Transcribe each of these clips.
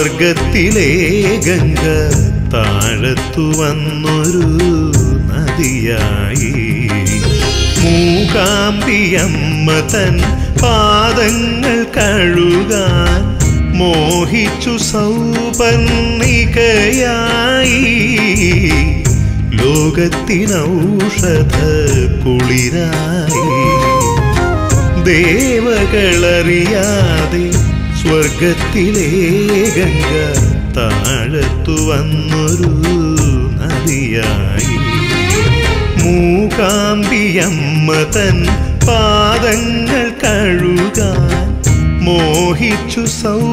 സ്വർഗത്തിലെ ഗംഗ താഴത്തു വന്നൊരു നദിയായി മൂകാംബിയമ്മ തൻ പാദങ്ങൾ കഴുകാൻ മോഹിച്ചു സൗപർണികയായി ലോകത്തിനൗഷധ കുളിരായി ദേവകളറിയാതെ സ്വർഗത്തിലെ ഗംഗ താഴത്തു വന്നൊരു നദിയായി മൂകാംബിയമ്മ തൻ പാദങ്ങൾ കഴുകാൻ മോഹിച്ചു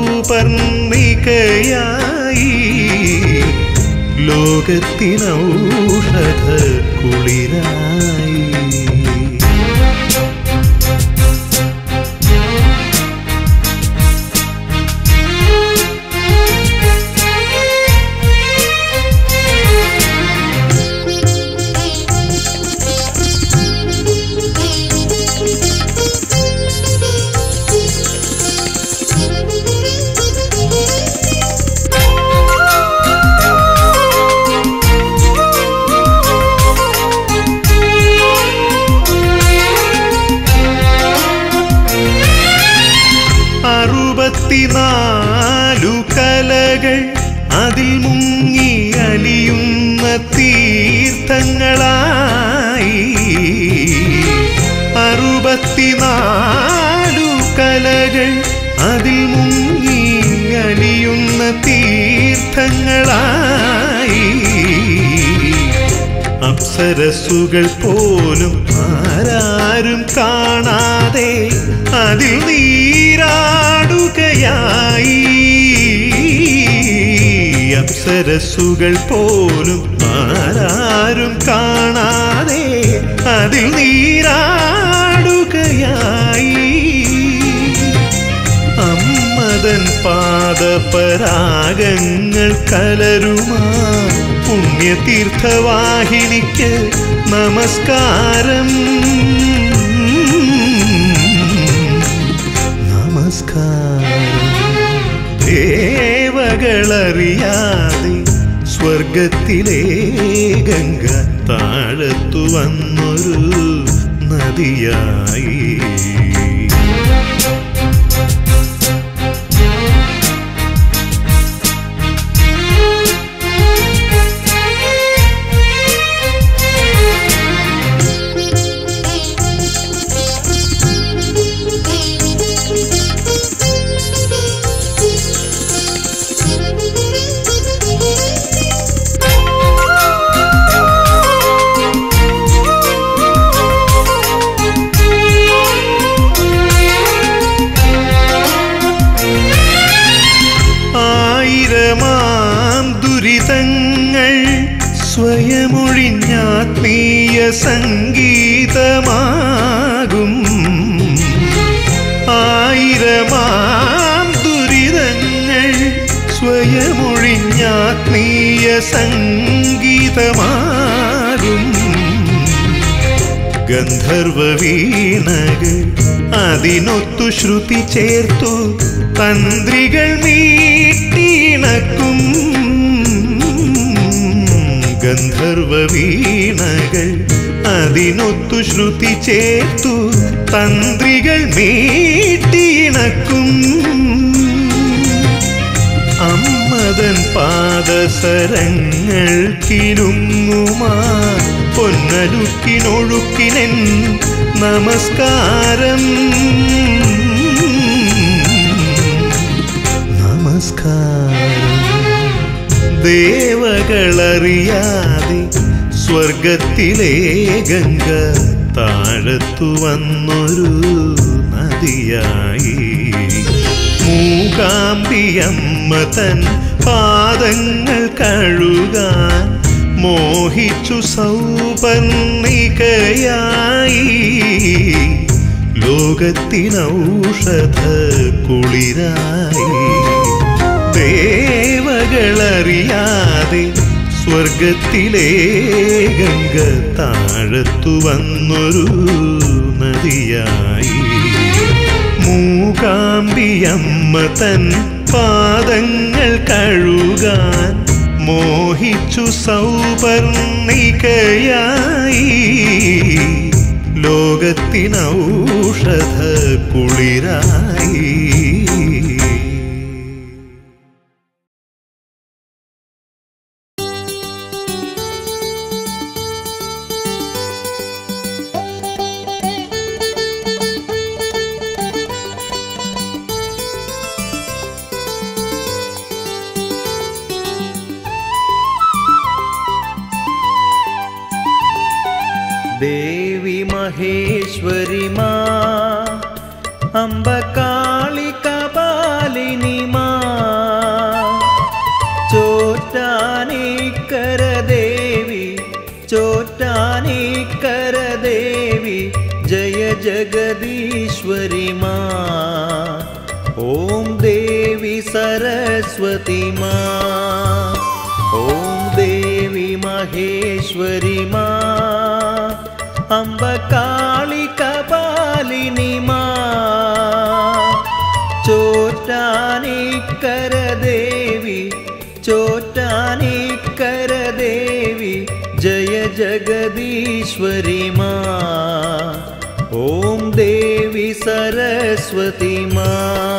സൗപർണികയായി ലോകത്തിനൗഷധ കുളിരായി അറുപത്തിനാലു കലകൾ അതിൽ മുങ്ങി അലിയുന്ന തീർത്ഥങ്ങളായി അറുപത്തിനാലു കലകൾ അതിൽ മുങ്ങി അലിയുന്ന തീർത്ഥങ്ങളായി അപ്സരസുകൾ പോലും ആരാരും കാണാതെ അതിൽ നീരാടുകയായി അപ്സരസുകൾ പോലും ആരാരും കാണാതെ അതിൽ നീരാടുകയായി അമ്മതൻ പാദപരാഗങ്ങൾ കലരുമാ പുണ്യതീർത്ഥവാഹിനിക്ക് നമസ്കാരം നമസ്കാരം ദേവകളറിയാതെ സ്വർഗത്തിലെ ഗംഗ താഴത്തു വന്നൊരു നദിയായി ആയിരമാം ദുരിതങ്ങൾ സ്വയമൊഴിഞ്ഞാത്മീയ സംഗീതമാകും ആയിരമാം ദുരിതങ്ങൾ സ്വയമൊഴിഞ്ഞാത്മീയ സംഗീതമാകും ഗന്ധർവ വീണകൾ അതിനൊത്തു ശ്രുതി ചേർത്തു തന്ത്രികൾ മീട്ടിണക്കും ഗന്ധർവ വീണകൾ അതിനൊത്തു ശ്രുതി ചേർത്തു തന്ത്രികൾ മീട്ടിണക്കും അമ്മതൻ പാദസരങ്ങൾ കിലുങ്ങുമാ പൊന്നലുക്കിനൊഴുക്കിനൻ നമസ്കാരം നമസ്കാരം ദേവകളറിയാതെ സ്വർഗത്തിലെ ഗംഗ താഴത്തു വന്നൊരു നദിയായി മൂകാംബിയമ്മ തൻ പാദങ്ങൾ കഴുകാൻ മോഹിച്ചു സൗപർണികയായി ലോകത്തിനൗഷധ കുളിരായി ദേവകളറിയാതെ സ്വർഗത്തിലെ ഗംഗ താഴത്തു വന്നൊരു നദിയായി മൂകാംബിയമ്മ തൻ പാദങ്ങൾ കഴുകാൻ മോഹിച്ചു സൗപർണികയായി ലോകത്തിനൗഷധ കുളിരായി ദേവി മഹേശ്വരി മാ അംബകാളി കപാലിനി മാ ചോറ്റാനിക്കര ദേവി ചോറ്റാനിക്കര ദേവി ജയ ജഗദീശ്വരി മാ ഓം ദേവി സരസ്വതി മാ ഓം ദേവി മഹേശ്വരി മാ അംബകാളി കപാലിനി മാ ചോറ്റാനിക്കര ദേവി ചോറ്റാനിക്കര ദേവി ജയ ജഗദീശ്വരി മാ ഓം ദേവി സരസ്വതി മാ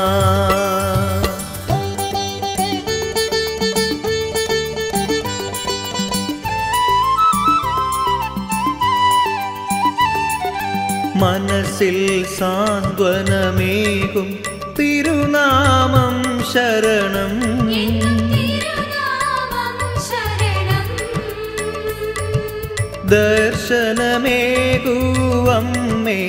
മനസ്സിൽ സാന്ത്വനമേകും തിരുനാമം ശരണം തിരുനാമം ശരണം ദർശനമേകുവമ്മേ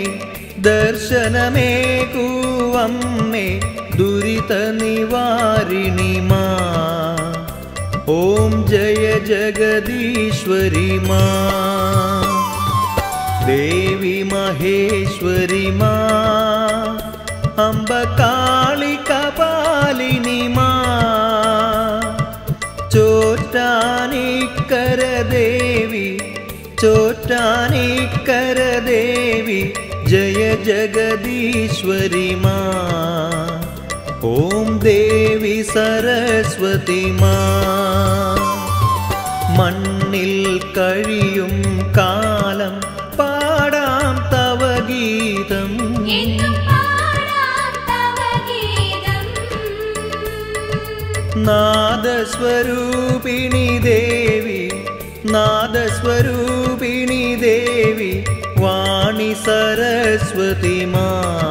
ദർശനമേകുവമ്മേ ദുരിത നിവാരിണി മാ ഓം ജയ ജഗദീശ്വരി മാ ദേവി മഹേശ്വരി മാ അംബകാളി കപാലിനി മാ ചോറ്റാനിക്കര ദേവി ചോറ്റാനിക്കര ദേവി ജയ ജഗദീശ്വരി മാ ഓം ദേവി സരസ്വതി മാ മണ്ണിൽ കഴിയും കാലം പാടാം തവ ഗീതം എന്നും പാടാം തവ ഗീതം നാദസ്വരൂപിണി ദേവി നാദസ്വരൂപിണി ദേവി വാണി സരസ്വതി മാ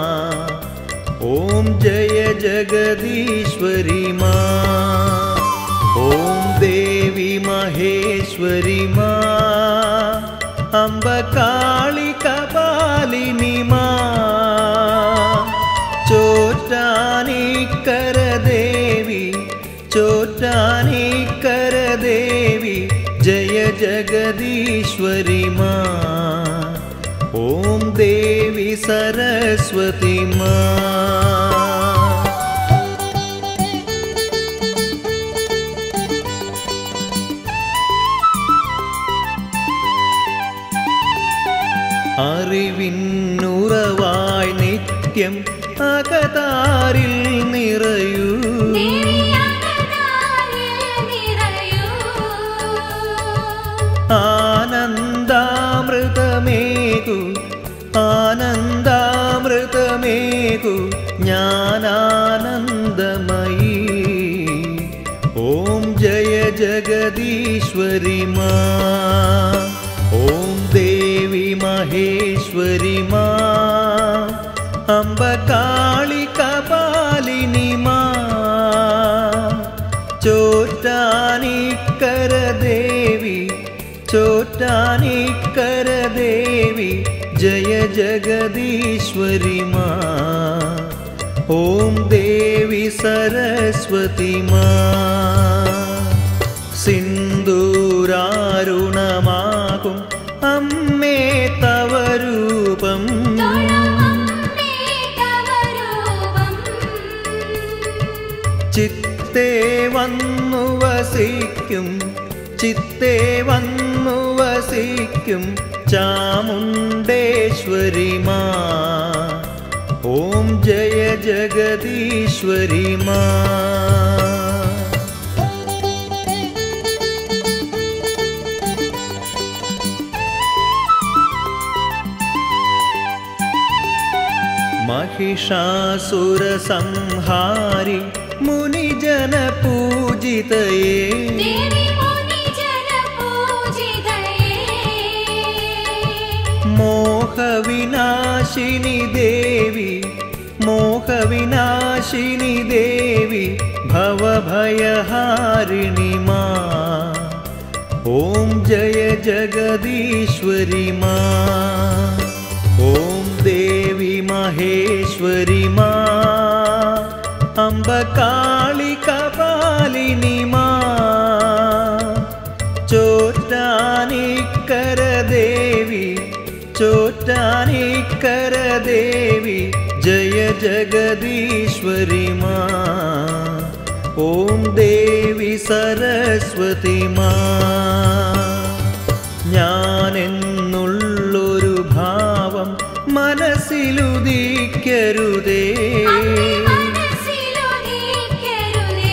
ഓം ജയ ജഗദീശ്വരി മാ ഓം ദേവി മഹേശ്വരി മാ അംബകാളി കപാലിനി മാ ചോറ്റാനിക്കര ദേവി ചോറ്റാനിക്കര ദേവി ജയ ജഗദീശ്വരി മാ ഓം ദേവി സരസ്വതി മാ അറിവിന്നുറവായി നിത്യം അകതാരിൽ നിറയൂ ദേവിയാകതാരിൽ നിറയൂ ആനന്ദാമൃതമേകു ആനന്ദാമൃതമേകു ജ്ഞാനാനന്ദമയീ ഓം ജയ ജഗദീശ്വരി മാ ഓം ദേവി മഹേശ്വരി മാ അംബകാളി കപാലിനി മാ ചോറ്റാനിക്കര ദേവി ചോറ്റാനിക്കര ദേവി ജയ ജഗദീശ്വരി മാ ഓം ദേവി സരസ്വതി മാ സിന്ദൂരാരുണമാകും അമ്മേ തവ രൂപം തൊഴമമ്മേ തവ രൂപം ചിത്തേ വന്നു വസിക്കും ചിത്തേ വന്നു വസിക്കും ചാമുണ്ടേശ്വരി മാ ഓം ജയ ജഗദീശ്വരി മാ महिषासुरसंहारि मुनिजनपूजितये देवी मुनिजनपूजितये मोहविनाशिनि देवि मोहविनाशिनि देवि भवभयहारिणि मा ॐ जय जगदीश्वरि मा ॐ देवि महेश्वरि मा अम्बकालिकपालिनि मा ചോറ്റാനിക്കരദേവി ചോറ്റാനിക്കരദേവി ജയ ജഗദീശ്വരി മാ ഓം ദേവി സരസ്വതി മാ ഞാനെന്നുള്ളൊരു ഭാവം മനസ്സിലുദിക്കരുതേ അമ്മേ മനസ്സിലുദിക്കരുതേ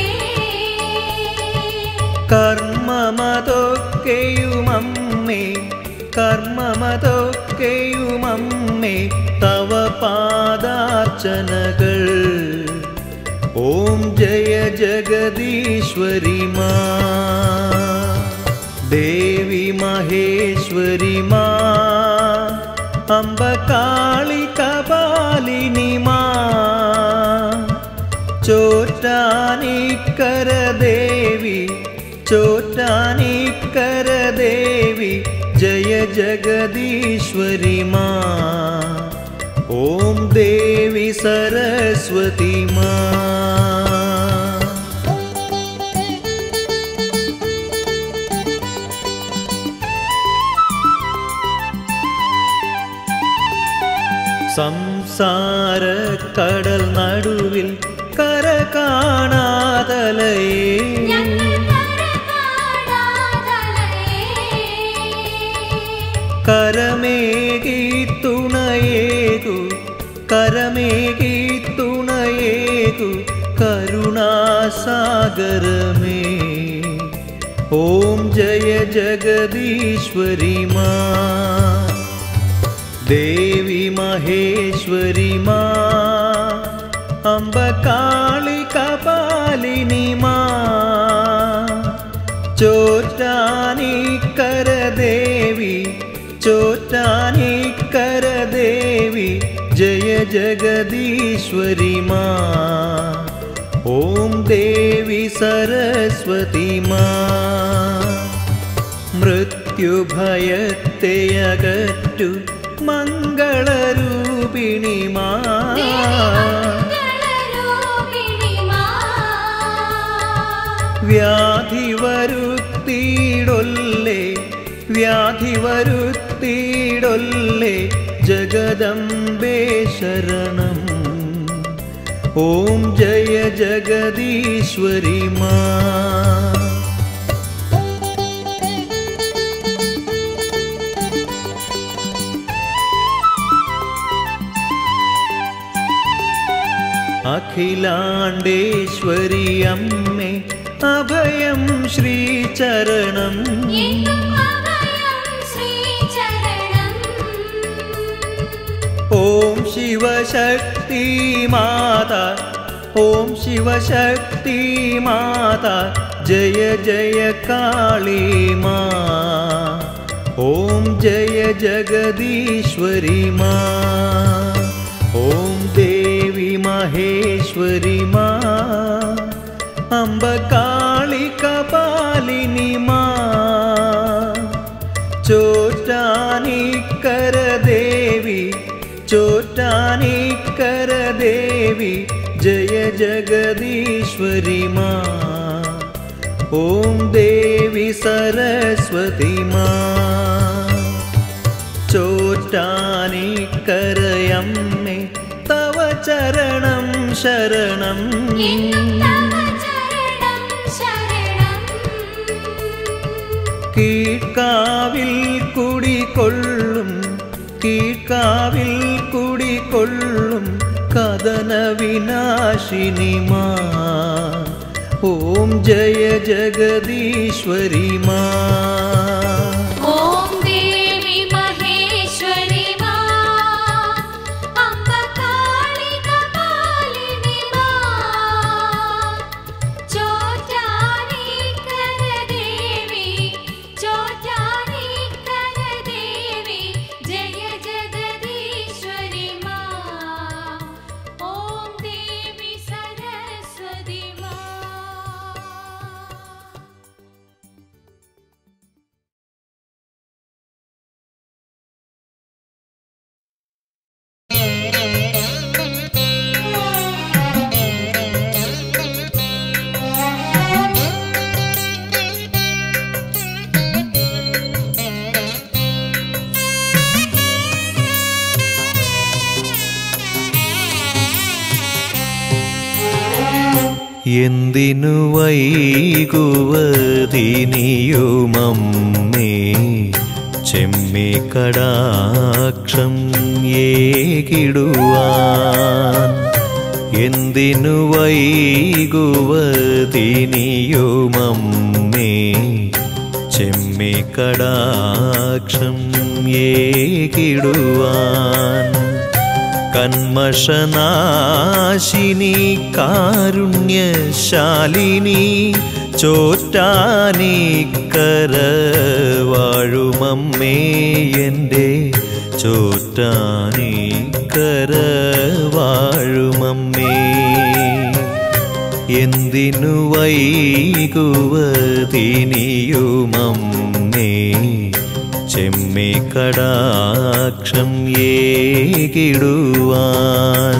കർമ്മമതൊക്കെയുമമ്മേ കർമ്മമതൊക്കെയുമമ്മേ തവ പാദാർച്ചനകൾ ഓം ജയ ജഗദീശ്വരി മാ ദേവി മഹേശ്വരി മാ അംബകാളി കപാലിനി മാ ചോറ്റാനിക്കരദേവി ചോറ്റാനിക്കരദേവി ജയ ജഗദീശ്വരി മാ ഓം ദേവി സരസ്വതി മാ സംസാര കടൽ നടുവിൽ കര കാണാതലയേ ഞങ്ങൾ കരകാണാതലയേ കരമേകി തുണയേകു കരമേകി തുണയേകു കരുണാസാഗരമേ ഓം ജയ ജഗദീശ്വരി മാ ദേവി മഹേശ്വരി മാ അംബകാളി കപാലിനി മാ ചോറ്റാനിക്കരദേവി ചോറ്റാനിക്കരദേവി ജയ ജഗദീശ്വരി മാ ഓം ദേവി സരസ്വതി മാ മൃത്യുഭയത്തെയകറ്റു മംഗളരൂപിണി മാ മംഗളരൂപിണി മാ വ്യാധി വരുത്തിയിടൊല്ലേ വ്യാധി വരുത്തിയിടൊല്ലേ ജഗദംബേ ശരണം ഓം ജയ ജഗദീശ്വരി മാ അഖിലാണ്ടേശ്വരി അമ്മേ അഭയം ശ്രീചരണം എന്നും അഭയം ശ്രീചരണം ഓം ശിവശക്തി മാതാ ഓം ശിവശക്തി മാതാ ജയ ജയ കാളി മാ ഓം ജയ ജഗദീശ്വരി മാ ഓം ദേവി മഹേശ്വരി മാ അംബകാളി കപാലിനി മാ ചോറ്റാനിക്കരദേവി ചോറ്റാനിക്കരദേവി ജയ ജഗദീശ്വരി മാ ഓം ദേവി സരസ്വതി മാ ചോറ്റാനിക്കരയമ്മേ തവ ചരണം ശരണം എന്നും തവ ചരണം ശരണം കീഴ്ക്കാവിൽ കുടികൊള്ളും കീഴ്ക്കാവിൽ കുടികൊള്ളും കഥന വിനാശിനി മാ ഓം ജയ ജഗദീശ്വരി മാ ഓം ദേവി മഹേശ്വരി മാ അംബകാളിക എന്തിനു വൈകുവതിനിയുമമ്മേ ചെമ്മി കടാക്ഷം ഏകിടുവാൻ എന്തിനു വൈകുവതിനിയുമമ്മേ ചെമ്മി കടാക്ഷം ഏകിടുവാൻ കന്മഷനാശിനി കാരുണ്യശാലിനി ചോറ്റാനി കരവാഴുമമ്മേ എൻ്റെ ചോറ്റാനി കരവാഴുമമ്മേ എന്തിനു വൈകുവതിനിയുമമ്മേ ചെമ്മി കടാക്ഷം ഏകിടുവാൻ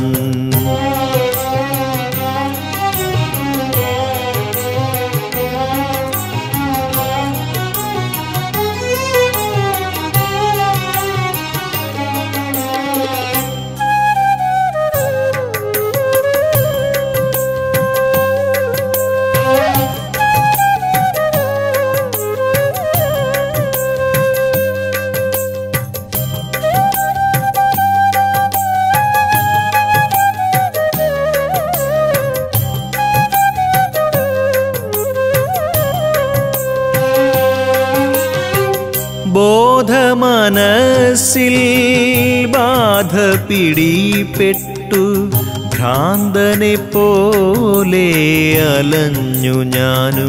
ബോധമനസ്സിൽ ബാധ പിടിപ്പെട്ടു ഭ്രാന്തനെ പോലെ അലഞ്ഞു ഞാനും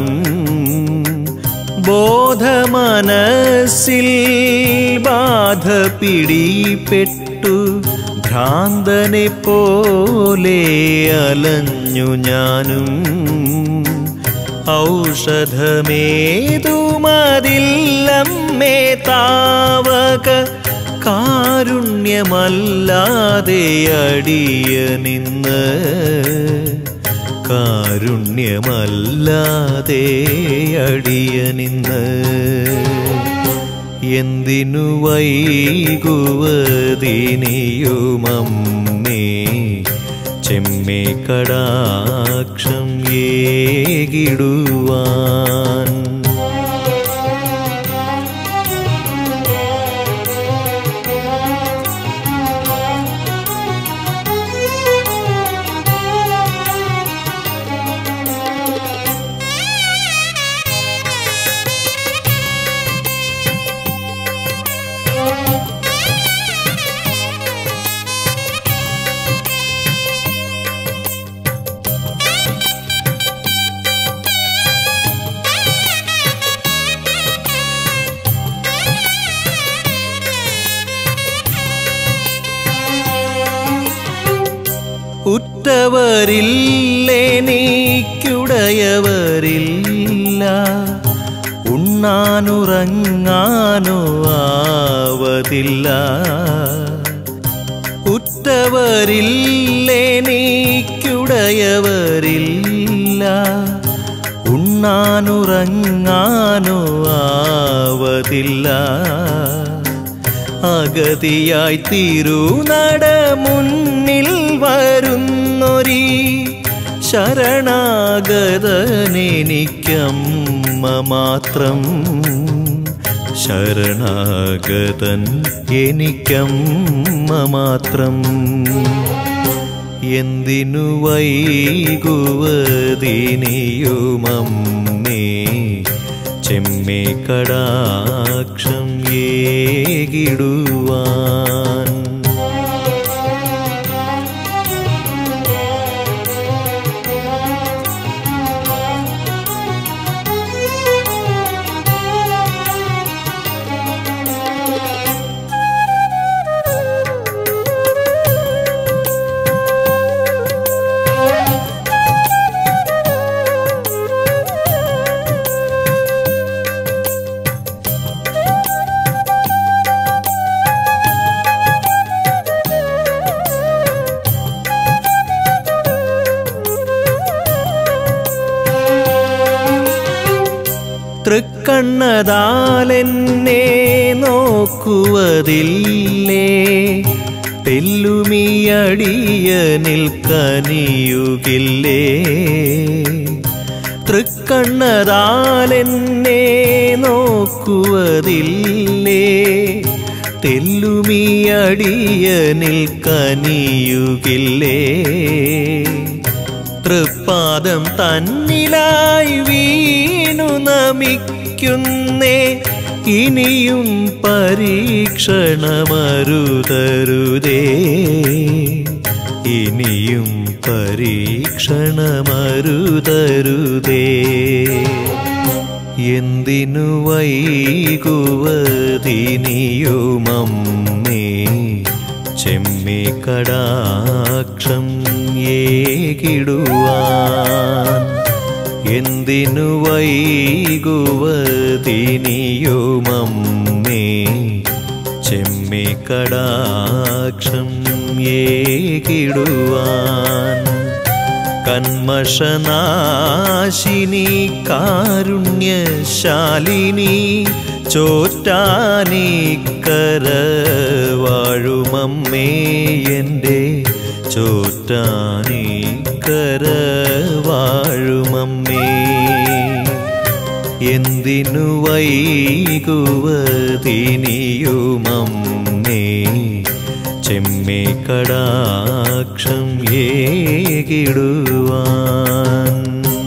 ബോധമനസ്സിൽ ബാധ പിടിപ്പെട്ടു ഭ്രാന്തനെ പോലെ അലഞ്ഞു ഞാനും ഔഷധമേതുമതില്ലമ്മേ താവക കാരുണ്യമല്ലാതെ അടിയ നിന്ന് കാരുണ്യമല്ലാതെ അടിയ നിന്ന് എന്തിനു വൈകുവതിനിയുമമ്മേ ചെമ്മേ കടാക്ഷം ഏകിടുവാൻ ഉറ്റവരില്ലെനിക്കുടയവരില്ല ഉണ്ണാനുറങ്ങാനോ ആവതില്ല ഉറ്റവരില്ലെനിക്കുടയവരില്ല ഉണ്ണാനുറങ്ങാനോ ആവതില്ല അഗതിയായി തിരുനട മുന്നിൽ വരുന്നൊരീ ശരണാഗതനെനിക്കമ്മ മാത്രം ശരണാഗതൻ എനിക്കമ്മ മാത്രം എന്തിനു വൈകുവതിനിയുമമ്മേ ചെമ്മേ കടാക്ഷം ഏകിടുവാൻ തൃക്കണ്ണതാലെന്നെ നോക്കുവതില്ലേ തെല്ലുമിയടിയനിൽ കനിയുകില്ലേ തൃക്കണ്ണതാലെന്നെ നോക്കുവതില്ലേ തെല്ലുമിയടിയനിൽ കനിയുകില്ലേ തൃപ്പാദം തന്നിലായി വീണു നമിക്കുന്നേ ഇനിയും പരീക്ഷണമരുതരുതേ ഇനിയും പരീക്ഷണമരുതരുതേ എന്തിനു വൈകുവതിനിയുമമ്മേ ചെമ്മേ കടാക്ഷം ഏകിടുവാൻ എന്തിനു വൈകുവതിനിയുമമ്മേ ചെമ്മേ കടാക്ഷം ഏകിടുവാൻ കന്മഷനാശിനി കാരുണ്യശാലിനി ചോറ്റാനിക്കര വാഴുമമ്മേ എൻ്റെ ചോറ്റാനിക്കര വാഴുമമ്മേ എന്തിനു വൈകുവതിനിയുമമ്മേ ചെമ്മേ കടാക്ഷം ഏകിടുവാൻ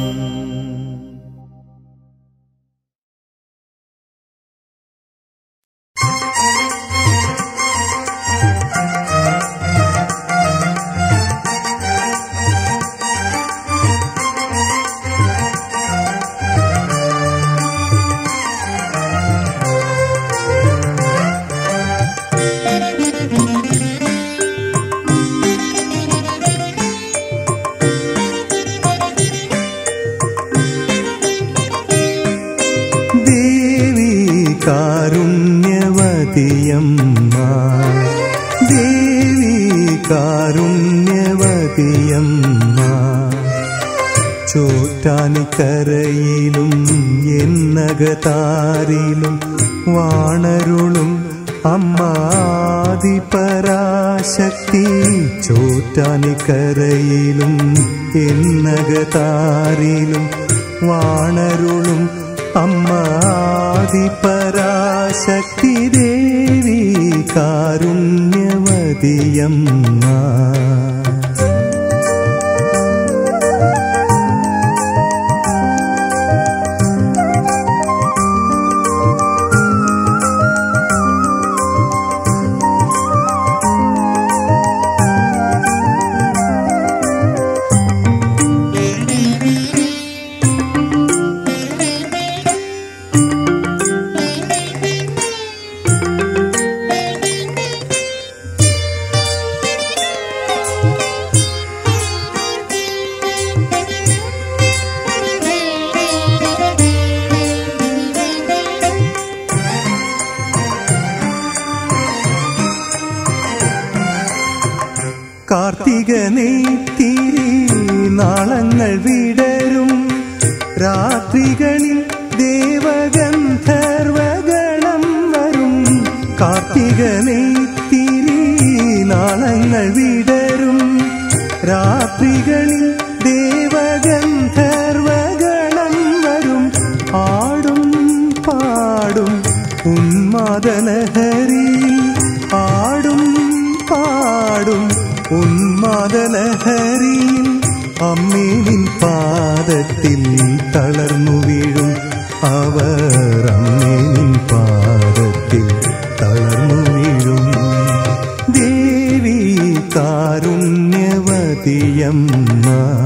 ദേവി കാരുണ്യവതിയമ്മ ദേവി കാരുണ്യവതിയമ്മ ചോറ്റാനിക്കരയിലും എന്നകതാരിലും വാണരുളും അമ്മാതിപരാശക്തി ചോറ്റാനിക്കരയിലും എന്നകതാരിലും വാണരുളും അമ്മാതിപരാശക്തി ദേവി കാരുണ്യവതിയമ്മ കാർത്തിക നെയ്ത്തിരി നാളങ്ങൾ വിടരും രാത്രികളിൽ ദേവഗന്ധർവഗണം വരും കാർത്തിക നെയ്ത്തിരി നാളങ്ങൾ വിടരും രാത്രികളിൽ ദേവഗന്ധർവഗണം വരും ആടും പാടും ഉന്മാദലഹരിയിൽ ആടും പാടും ഉന്മാദലഹരിയിൽ അമ്മീനിൻ പാദത്തിൽ തളർന്നു വീഴും അവർ അമ്മീനിൻ പാദത്തിൽ തളർന്നു വീഴും ദേവി കാരുണ്യവതിയമ്മ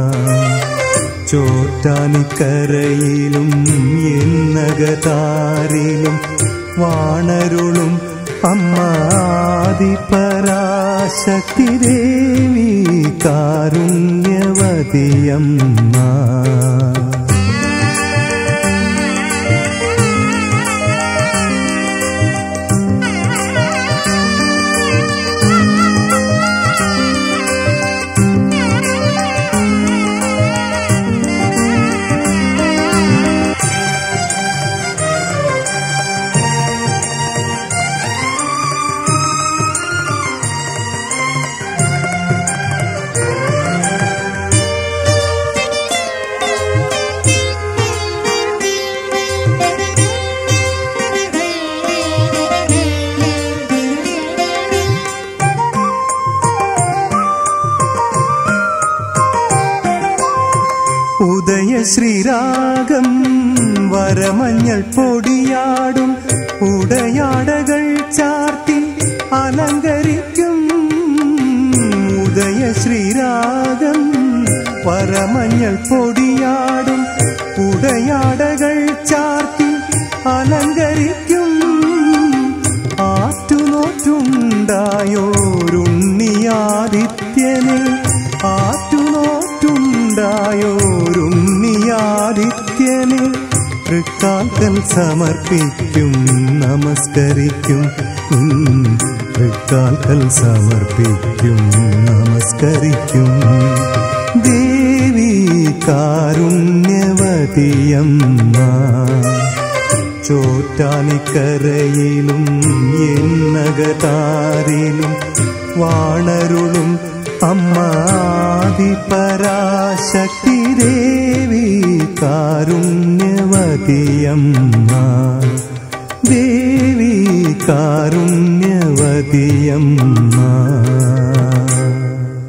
ചോറ്റാനിക്കരയിലും എന്നകതാരിലും വാണരുളും അമ്മാതിപരാശക്തി ദേവി കാരുണ്യവതിയമ്മ വരമഞ്ഞൾ പൊടിയാടും ഉടയാടകൾ ചാർത്തി അലങ്കരിക്കും ഉദയ ശ്രീരാഗം വരമഞ്ഞൾ പൊടിയാടും ഉടയാടകൾ ചാർത്തി അലങ്കരിക്കും ആറ്റുനോറ്റുണ്ടായോരുണ്ണിയാദിത്യനെ ആറ്റുനോറ്റുണ്ടായോരുണ്ണിയാദിത്യനെ തൃക്കാൽക്കൽ സമർപ്പിക്കും നമസ്കരിക്കും ഉം, തൃക്കാൽക്കൽ സമർപ്പിക്കും നമസ്കരിക്കും ദേവി കാരുണ്യവതിയമ്മ ചോറ്റാനിക്കരയിലും എന്നകതാരിലും വാണരുളും അമ്മാതിപരാശക്തി ദേവി കാരുണ്യവതിയമ്മ ദേവി കാരുണ്യവതിയമ്മ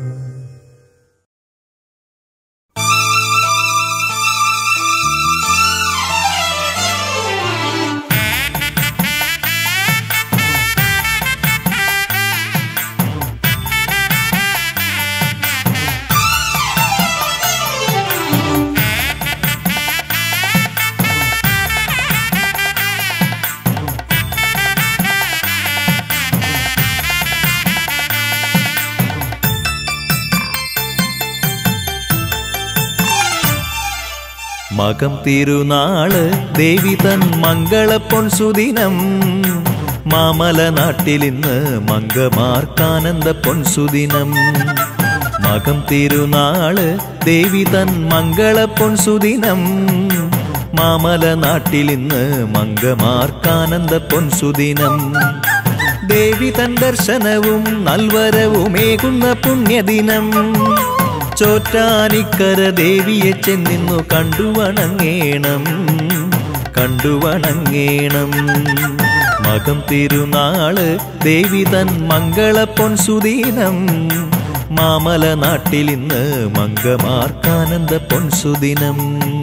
മകം തിരുനാള് ദേവി തൻ മംഗള പൊൻസുദിനം മാമല നാട്ടിലിന്ന് മംഗമാർക്കാനന്ദ പൊൻസുദിനം മകം തിരുനാള് ദേവി തൻ മംഗള പൊൻസുദിനം മാമല നാട്ടിലിന്ന് മംഗമാർക്കാനന്ദ പൊൻസുദിനം ദേവി തൻ ദർശനവും നൽവരവുമേകുന്ന പുണ്യദിനം ചോറ്റാനിക്കര ദേവിയെ ചെന്നിന്നു കണ്ടുവണങ്ങേണം കണ്ടുവണങ്ങേണം മകം തിരുനാള് ദേവി തൻ മംഗള പൊൻസുദീനം മാമല നാട്ടിലിന്ന് മംഗമാർക്കാനന്ദ പൊൻസുദിനം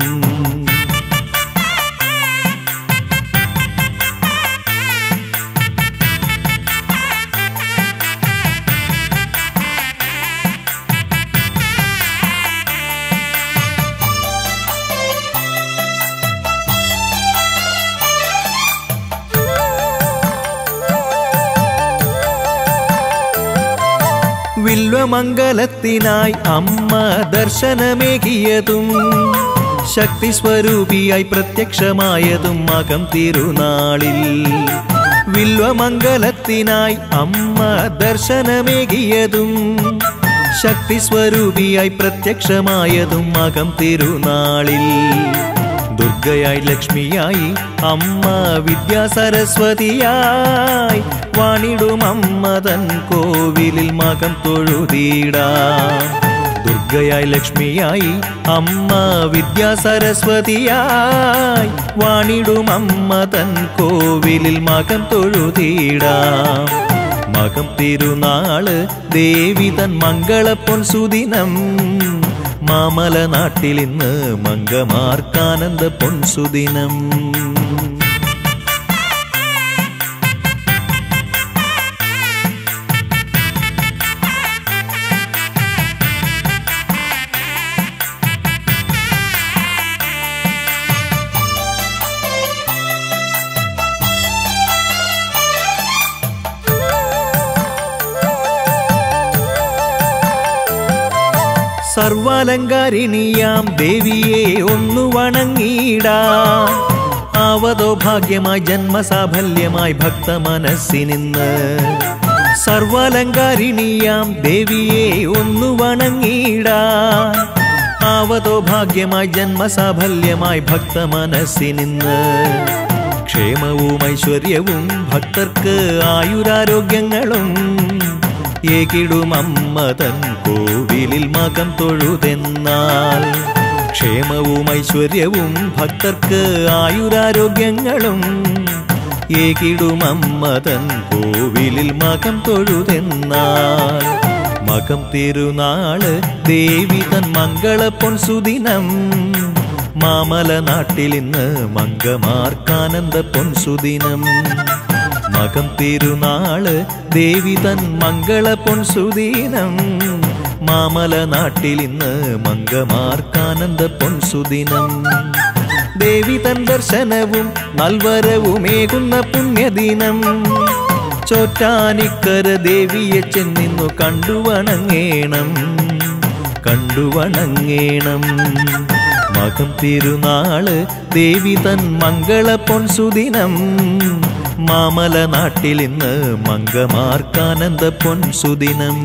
വില്വമംഗലത്തിനായി അമ്മ ദർശനമേകിയതും ശക്തി സ്വരൂപിയായി പ്രത്യക്ഷമായതും മകം തിരുനാളിൽ വില്വമംഗലത്തിനായി അമ്മ ദർശനമേകിയതും ശക്തി സ്വരൂപിയായി പ്രത്യക്ഷമായതും മകം തിരുനാളിൽ ദുർഗയായി ലക്ഷ്മിയായി അമ്മ വിദ്യാസരസ്വതിയായി വാണിടും അമ്മ തൻ കോവിലിൽ മകം തൊഴുതീടാം ദുർഗയായി ലക്ഷ്മിയായി അമ്മ വിദ്യാസരസ്വതിയായി വാണിടും അമ്മ തൻ കോവിലിൽ മകം തൊഴുതീടാം മകം തിരുനാള് ദേവി തൻ മംഗള പൊൻസുദിനം മാമല നാട്ടിലിന്ന് മംഗമാർക്കാനന്ദ പൊൻസുദിനം സർവാലങ്കാരിണിയാം ദേവിയെ ഒന്നു വണങ്ങിയിടാം ആവതോ ഭാഗ്യമായി ജന്മസാഫല്യമായി ഭക്ത മനസ്സിനിന്ന് സർവാലങ്കാരിണിയാം ദേവിയെ ഒന്നു വണങ്ങിയിടാം ആവതോ ഭാഗ്യമായി ജന്മസാഫല്യമായി ഭക്ത മനസ്സിനിന്ന് ക്ഷേമവും ഐശ്വര്യവും ഭക്തർക്ക് ആയുരാരോഗ്യങ്ങളും ഏകിടും അമ്മ തൻ കോവിലിൽ മകം തൊഴുതെന്നാൽ ക്ഷേമവും ഐശ്വര്യവും ഭക്തർക്ക് ആയുരാരോഗ്യങ്ങളും ഏകിടും അമ്മ തൻ കോവിലിൽ മകം തൊഴുതെന്നാൽ മകം തിരുനാള് ദേവി തൻ മംഗള പൊൻസുദിനം മാമല നാട്ടിലിന്ന് മങ്കമാർക്കാനന്ദ പൊൻസുദിനം മകം തിരുനാള് ദേവി തൻ മംഗള പൊൻസുദിനം മാമല നാട്ടിലിന്ന് മങ്കമാർക്കാനന്ദ പൊൻസുദിനം ദേവി തൻ ദർശനവും നൽവരവുമേകുന്ന പുണ്യദിനം ചോറ്റാനിക്കര ദേവിയെ ചെന്നിന്നു കണ്ടുവണങ്ങേണം കണ്ടുവണങ്ങേണം മകം തിരുനാള് ദേവി തൻ മംഗള പൊൻസുദിനം മാമല നാട്ടിലിന്ന് മങ്കമാർക്കാനന്ദ പൊൻസുദിനം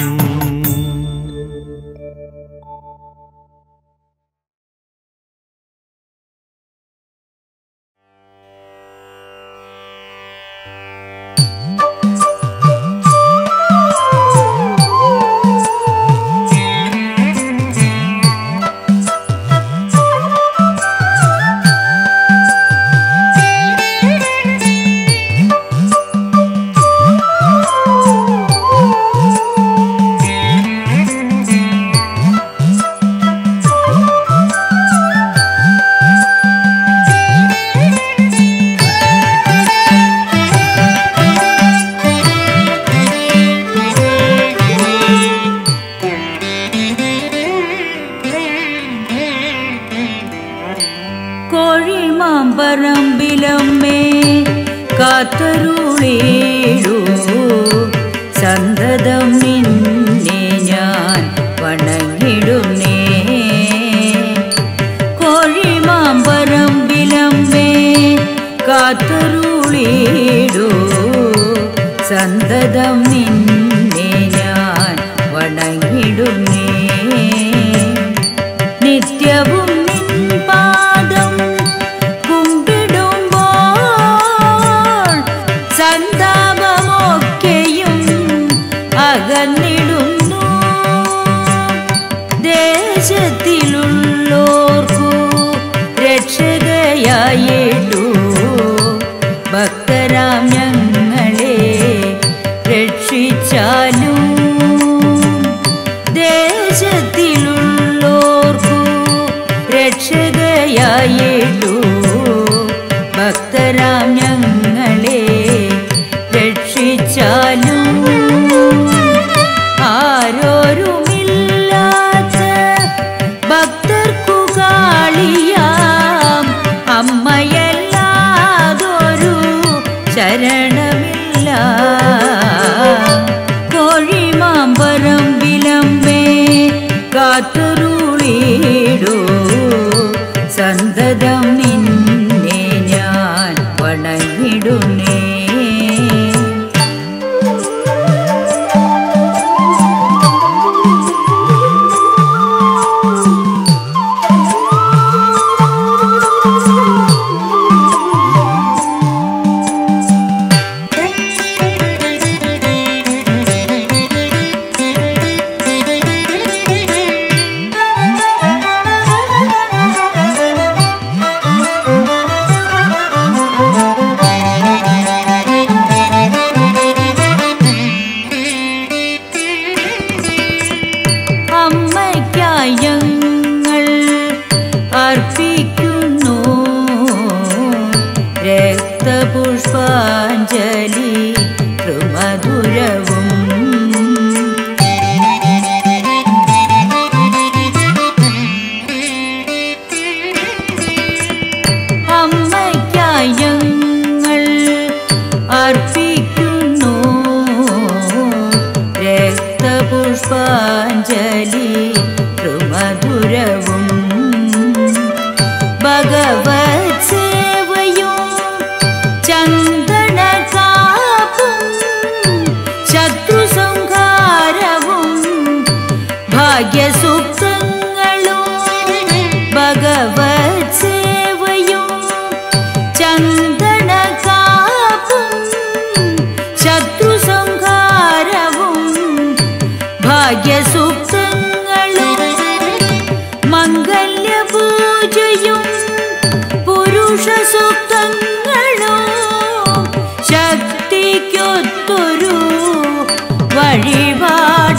കോഴിമാമ്പറമ്പിലമ്മേ കാത്തരുളീടൂ സന്തതം നിന്നെ ഞാൻ വണങ്ങിടുന്നേ കോഴിമാമ്പറമ്പിലമ്മേ കാത്തരുളീടൂ സന്തതം നിന്നെ ഞാൻ വണങ്ങിടുന്നേ നിത്യവും നിൻ പാദം കുമ്പിടുമ്പോൾ സന്താപമൊക്കെയും അകന്നിടുന്നു ദേശത്തിലുള്ളോർക്കു രക്ഷകയായിട്ടു ഭക്തരാം ഞങ്ങളെ രക്ഷിച്ചാലും ദേശത്തിലുള്ളോർക്കു രക്ഷകയായിട്ടു ഭക്തരാം ഞങ്ങളെ രക്ഷിച്ചാലും ആരോരുമില്ലാത്ത ഭക്തർക്കു കാളിയാം അമ്മയല്ലാതൊരു ശരണമില്ല കോഴിമാമ്പരം വിലമ്പേ കാത്തുരുളിടൂ സന്തതം നിന്നെ ഞാൻ വണങ്ങിടുന്നേ അമ്മയ്ക്കായി ഞങ്ങൾ അർപ്പിക്കുന്നു രക്തപുഷ്പാഞ്ജലി ത്രിമധുരവും അമ്മയ്ക്കായി ഞങ്ങൾ അർപ്പിക്കുന്നു രക്തപുഷ്പാഞ്ജലി ത്രിമധുരവും ഭഗവത് സേവയും ചന്ദന കാപ്പും ശത്രു സംഹാരവും ഭാഗ്യസൂക്തങ്ങളും ഭഗവത് സേവയും ചന്ദന കാപ്പും ശത്രു സംഹാരവും ഭാഗ്യസൂക്തങ്ങളും മംഗല്യ പൂജയും പുരുഷ സൂക്തങ്ങളും ശക്തിക്കൊത്തൊരു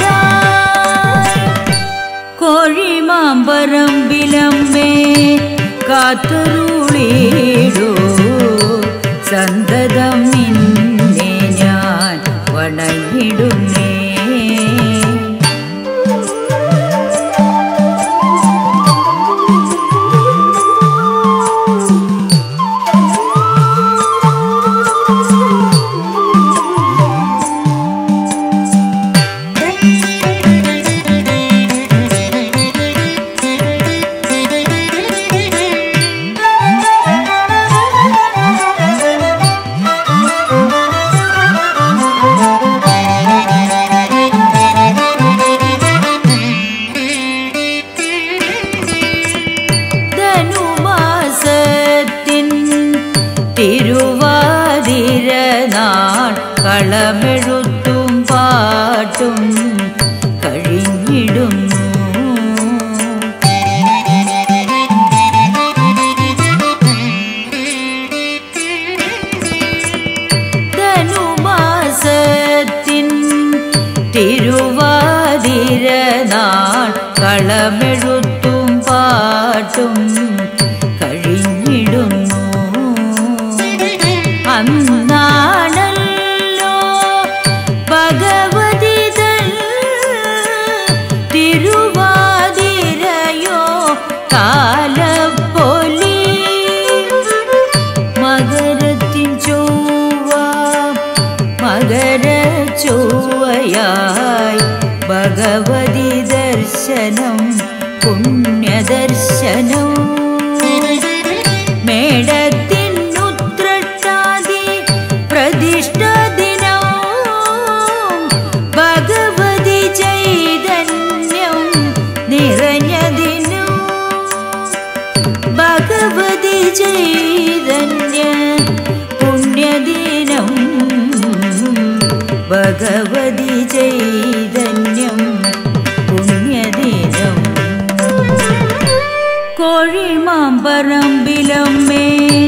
വഴിപാടായി കോഴിമാമ്പറമ്പിലമ്മേ കാത്തുരുളിടൂ സന്തതം നിന്നെ ഞാൻ വണങ്ങിടുന്നേ ധനുമാസത്തിൻ തിരുവാതിര നാൾ കളമെഴുത്തും പാട്ടും കഴിഞ്ഞിടുന്നു ധനുമാസത്തിൻ തിരുവാതിര നാൾ കളമെഴുത്തും പാട്ടും കഴിഞ്ഞിടുന്നു അന്നാണല്ലോ ഭഗവതി തൻ തിരുവാതിരയോ കാലപ്പൊലി മകരത്തിൻ ചൊവ്വ മകര ചൊവ്വയായി ഭഗവതി ദർശനം പുണ്യദർശനം മേടത്തിനുത്രട്ടാതി പ്രതിഷ്ഠ ദിനം ഭഗവതി ചൈതന്യം നിറഞ്ഞ ദിനം ഭഗവതി ചൈതന്യ പുണ്യദിനം ഭഗവതി ചൈതന്യം പുണ്യദിനം കോഴിമാമ്പറമ്പിലമ്മേ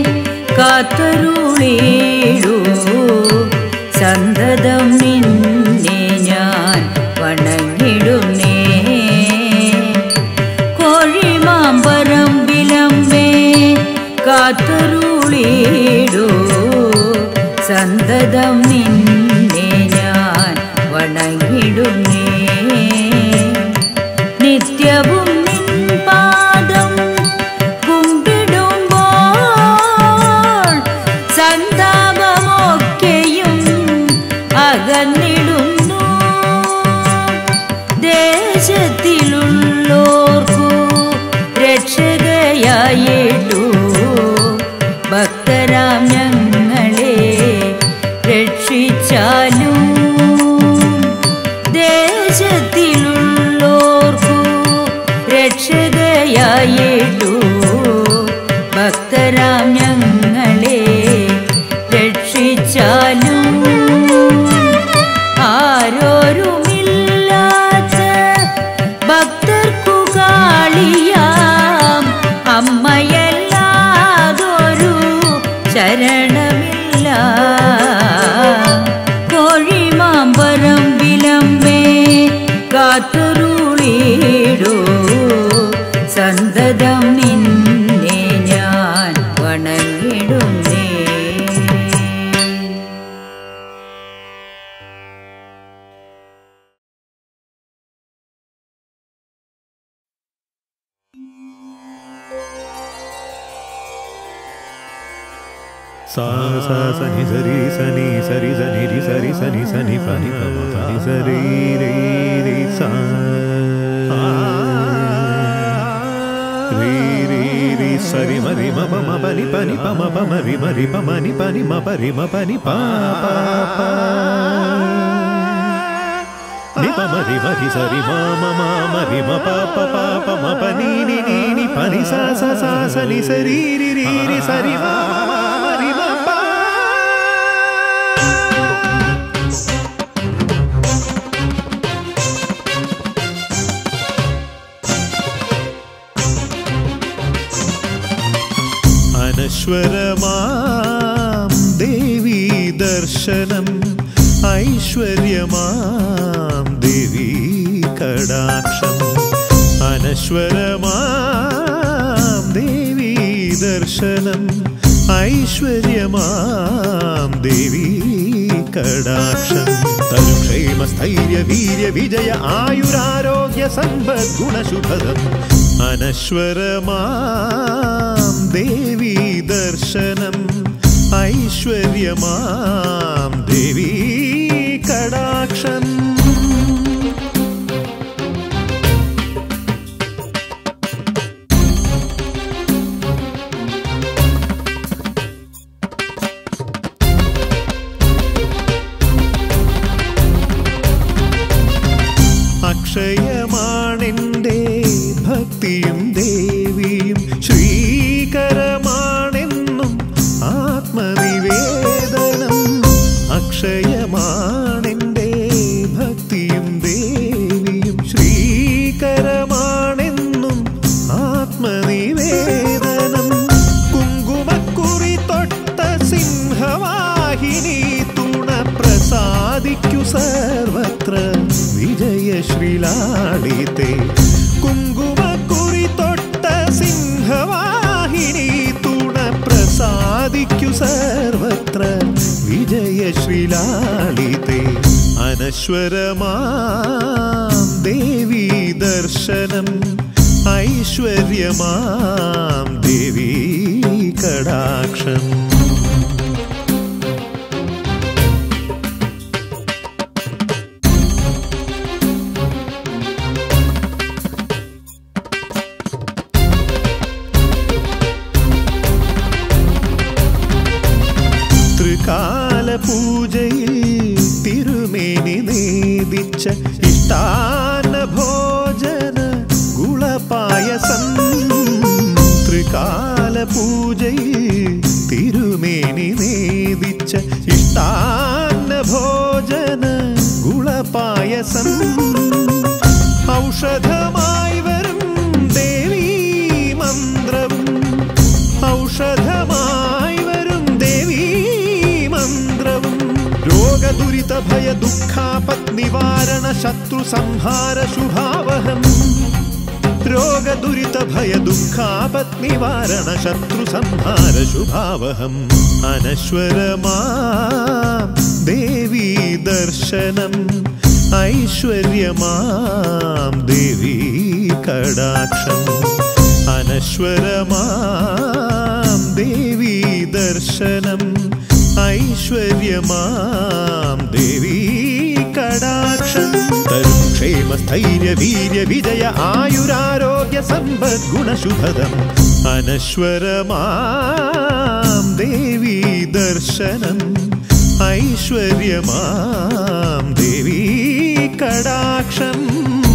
കാത്തരുളീടൂ സന്തതം നിന്നെ ഞാൻ വണങ്ങിടുന്നേ കോഴിമാമ്പറമ്പിലമ്മേ കാത്തരുളീടൂ സന്തതം നിന്നെ ഞാൻ വണങ്ങിടുന്നേ നിത്യവും നിൻ പാദം കുമ്പിടുമ്പോൾ സന്താപമൊക്കെയും അകന്നിടുന്നു ദേശത്തിലുള്ളോർക്കു രക്ഷകയായിട്ടു ഭക്തരാം ഞങ്ങളെ രക്ഷിച്ചാലും ദേശത്തിലുള്ളോർക്കു രക്ഷകയായിട്ടു ഭക്തരാം ഞങ്ങളെ രക്ഷിച്ചാലും ആരോരുമില്ലാത്ത ഭക്തർക്കു കാളിയാം അമ്മയല്ലാതൊരു ശരണമില്ല കോഴിമാമ്പരം വിലമ്പേ കാത്തുരുളിടൂ സന്തതം നിന്നെ ഞാൻ വണങ്ങിടുന്നേ sa sa sa ni sa ri sa ni sa ri sa ni ri sa ri sa ni sa ni pa ni pa ma pa ni sa ri ri ri sa ri ri ri sa ri ma ri ma pa ma pa ni pa ni pa ma pa ma ri ma ri pa ma ni pa ni ma pa ri ma pa ni pa pa pa ni pa ma ri ma ri sa ri ma ma ma ma ri ma pa pa pa pa ma pa ni ni ni ni pa ni sa sa sa sa ni sa ri ri ri ri sa ri ma ma ma ma ri ma pa അനശ്വരമാം ദേവി ദർശനം ഐശ്വര്യമാം ദേവി കടാക്ഷം അനശ്വരമാം ദേവി ദർശനം ഐശ്വര്യമാം ദേവീ കടാക്ഷം തരുക്ഷേമ സ്ഥൈര്യ വീര്യ വിജയ ആയുരാരോഗ്യ സമ്പദ് ഗുണശുഭദം അനശ്വരമാം ദേവീ ദർശനം ഐശ്വര്യമാം ദേവീ കടാക്ഷം അക്ഷയമാണെൻ്റെ ഭക്തിയും ദേവിയും ശ്രീകരമാണെന്നും ആത്മനിവേദനം അക്ഷയമാണെൻ്റെ ഭക്തിയും ദേവിയും ശ്രീകരമാണെന്നും ആത്മനിവേദനം കുങ്കുമക്കുറി തൊട്ട സിംഹവാഹിനി തുണ പ്രസാദിക്കു സർവത്ര വിജയശ്രീലാളിത്തെ കുങ്കുമക്കുറി തൊട്ട സിംഹവാഹിനി തുണ പ്രസാദിക്കു സർവത്ര വിജയശ്രീലാളിത്തെ അനശ്വരമാം ദേവീ ദർശനം ഐശ്വര്യമാം ദേവീ കടാക്ഷം ത്രികാല പൂജയിൽ തിരുമേനി നേദിച്ച ഇഷ്ടാന ഭോജന ഗുളപായസം ത്രികാല പൂജയിൽ തിരുമേനി നേദിച്ച ഇഷ്ടാന ഭോജന ഗുളപായസം ഔഷധമായി വരും ദേവീ മന്ത്രവും ഔഷധമായി വരും ദേവീ മന്ത്രവും രോഗദുരിത ഭയ ദുഃഖാപത് നിവാരണ ശത്രു സംഹാര ശുഭാവഹം രോഗദുരിത ഭയ ദുഃഖാപത് നിവാരണ ശത്രു സംഹാര ശുഭാവഹം അനശ്വരമാ ദേവീ ദർശനം ഐശ്വര്യമാം ദേവീ കടാക്ഷം അനശ്വരമാം ദേവീ ദർശനം ഐശ്വര്യമാം ദേവീ കടാക്ഷം തരും ക്ഷേമ സ്ഥൈര്യ വീര്യ വിജയ ആയുരാരോഗ്യ സമ്പദ് ഗുണശുഭദം അനശ്വരമാം ദേവീ ദർശനം ഐശ്വര്യമാം ദേവീ കടാക്ഷം